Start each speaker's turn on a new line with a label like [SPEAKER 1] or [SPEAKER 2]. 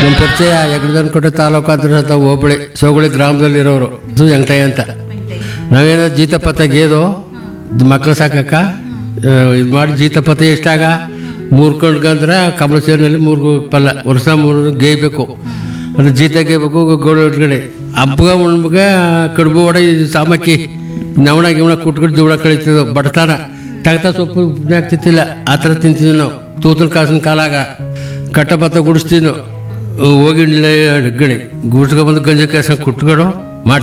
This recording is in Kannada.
[SPEAKER 1] ನಮ್ಮ ಪರಿಚಯ ಯಗಡದನ್ಕೋಟೆ ತಾಲೂಕು ಅಂತ ಹೋಬಳಿ ಸೋಗುಳಿ ಗ್ರಾಮದಲ್ಲಿ ಇರೋರು ಇದು ವೆಂಕಟಯ್ಯ ಅಂತ ನಾವೇನೋ ಜೀತಪತ್ತ ಗೇದು ಮಕ್ಳು ಸಾಕಕ್ಕ ಇದು ಮಾಡಿ ಜೀತಪತ್ತ ಎಷ್ಟಾಗ ಮೂರು ಕೊಂಡ್ಕಂದ್ರೆ ಕಮಲ ಸೇರಿನಲ್ಲಿ ಮೂರು ಪಲ್ಲ ವರ್ಷ ಮೂರು ಗೇಯ್ಬೇಕು ಅದು ಜೀತ ಗೇಯ್ಬೇಕು ಗೋಳು ಒಳಗಡೆ ಹಬ್ಬ ಉಣ್ಬಗ ಕಡುಬು ವಡೆ ಇದು ಸಾಮಕ್ಕಿ ನವಣ ಗಿವಣ ಕುಟ್ಕೊಂಡು ಜೀವನ ಕಳೀತಿದ್ವು ಬಡತನ ತಗತ ಸೊಪ್ಪು ಆಗ್ತಿತ್ತಿಲ್ಲ ಆ ಥರ ತಿಂತಿದ್ವಿ ನಾವು ತೂತನ ಕಾಸಿನ ಕಾಲಾಗ ಕಟ್ಟ ಭತ್ತ ಗುಡಿಸ್ತೀವಿ ನಾವು ಹೋಗಿ ಗಡಿ ಗುಡ್ಸ್ಕೊಬಂದು ಗಂಜಿ ಕಾಸ ಕುಟ್ಕೊಂಡು